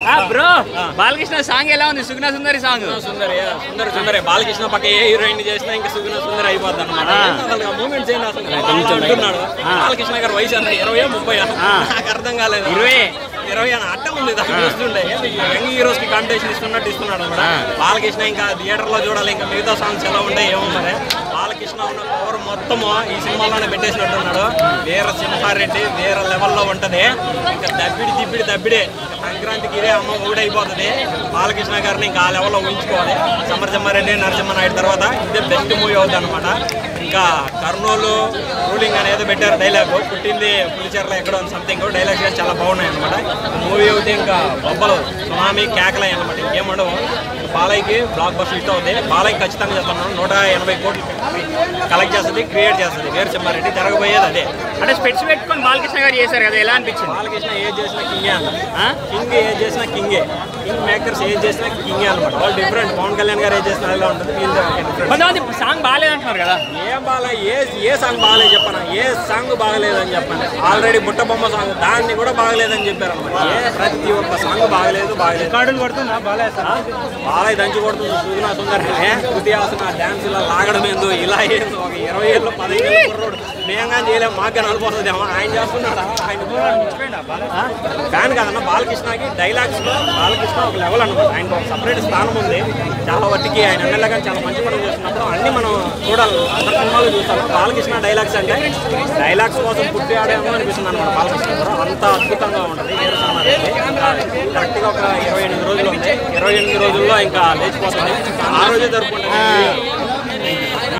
Bro Balakrishna song ఎలా ఉంది సుగుణ సుందరి song సుందరి సుందరి సుందరి బాలకృష్ణ పక్క ఏ హీరోయిన్ చేసినా ఇంకా సుగుణ సుందరి అయిపోద్ది అనమాట అసలు మూమెంట్స్ ఏంటి అసలు కొంచెం అంటున్నాడు బాలకృష్ణ గారి వయసు ఎంత ఇరవై ముప్పై నాకు అర్థం కాలేదు ఇరవై. ఇరవై అని అట్ట ఉంది దాన్ని చూస్తుండే ఏంది యంగ్ హీరోస్ కి కాంపిటీషన్ ఇస్తున్నట్టు ఇస్తున్నాడు అనమాట బాలకృష్ణ ఇంకా థియేటర్ లో చూడాలి ఇంకా మిగతా సాంగ్స్ ఎలా ఉంటాయి ఏమో మరి బాలకృష్ణ ఉన్న పవర్ మొత్తము ఈ సినిమాలోనే పెట్టేసినట్టున్నాడు వేరే సింహారెడ్డి వేరే లెవెల్లో ఉంటది ఇంకా దబ్బిడి దిబ్బిడి దబ్బిడే సంక్రాంతికి ఇదే అమ్మ ఊడైపోతుంది బాలకృష్ణ గారిని ఇంకా ఆ లెవెల్లో ఊహించుకోవాలి సమరసింహారెడ్డి నరసింహనాయుడు తర్వాత ఇదే బెస్ట్ మూవీ అవుతుంది అనమాట ఇంకా కర్నూలు రూలింగ్ అనేది పెట్టారు డైలాగ్ పుట్టింది పులిచెర్ల ఎక్కడో సంథింగ్ డైలాగ్స్ కానీ చాలా బాగున్నాయి అనమాట మూవీ అయితే ఇంకా బొబ్బలు సునామీ కేకలే అనమాట ఇంకేముండవు బాలయ్యకి బ్లాక్ బస్టర్ హిట్ అవుతుంది బాలయ్య ఖచ్చితంగా చెప్తున్నాను నూట ఎనభై కోట్లు కలెక్ట్ చేస్తుంది క్రియేట్ చేస్తుంది వీర సింహారెడ్డి జరగబోయేది అదే అంటే స్పెట్స్ పెట్టుకొని బాలకృష్ణ గారు చేశారు కదా ఎలా అనిపించింది బాలకృష్ణ ఏది చేసినా కింగే అన్న కింగ్ ఏది చేసినా కింగే కింగ్ మేకర్స్ ఏది చేసినా కింగే అనమాట వాళ్ళు డిఫరెంట్ పవన్ కళ్యాణ్ గారు ఏది చేసినా అలా ఉంటుంది వీళ్ళు డిఫరెంట్ కొంతమంది సాంగ్ బాగాలేదంటున్నారు కదా ఏం బాగా ఏ ఏ సాంగ్ బాగలేదు చెప్పనా ఏ సాంగ్ బాగలేదని చెప్పండి ఆల్రెడీ బుట్ట బొమ్మ సాంగ్ దాన్ని కూడా బాగలేదని చెప్పారు అనమాట ఏ ప్రతి ఒక్క సాంగ్ బాగలేదు బాగలేదు కార్డులు పడుతుందా బాలయ్య సార్ బాలయ్య దంచి కొడుతుంది సుగుణ సుందరనే శృతి హాసన డ్యాన్స్ ఇలా లాగడం ఏందో ఇలా ఏందో ఒక ఇరవై ఏళ్ళు పదిహేను ఏళ్ళు కుర్రోడు మేంగా చేయలేము మాకు నలిపోతుంది ఏమో ఆయన చేస్తున్నాడా ఆయన ఫ్యాన్ కదన్న బాలకృష్ణకి డైలాగ్స్ లో బాలకృష్ణ ఒక లెవెల్ అనమాట ఆయనకు ఒక సపరేట్ స్థానం ఉంది చాలా వట్టికి ఆయన ఎమ్మెల్యేగా చాలా మంచి పనులు చేస్తున్నప్పుడు అన్ని మనం చూడాలి అందరి సినిమాలు చూస్తాం బాలకృష్ణ డైలాగ్స్ అంటే డైలాగ్స్ కోసం పుట్టి ఆడేమో అనిపిస్తుంది అనమాట బాలకృష్ణ గారు అంత అద్భుతంగా ఉంటుంది వీర సినిమా కరెక్ట్ గా ఒక ఇరవై ఎనిమిది రోజులు ఉంది ఇరవై ఎనిమిది రోజుల్లో ఇంకా లేచిపోతుంది ఆ రోజే జరుపుకుంటాం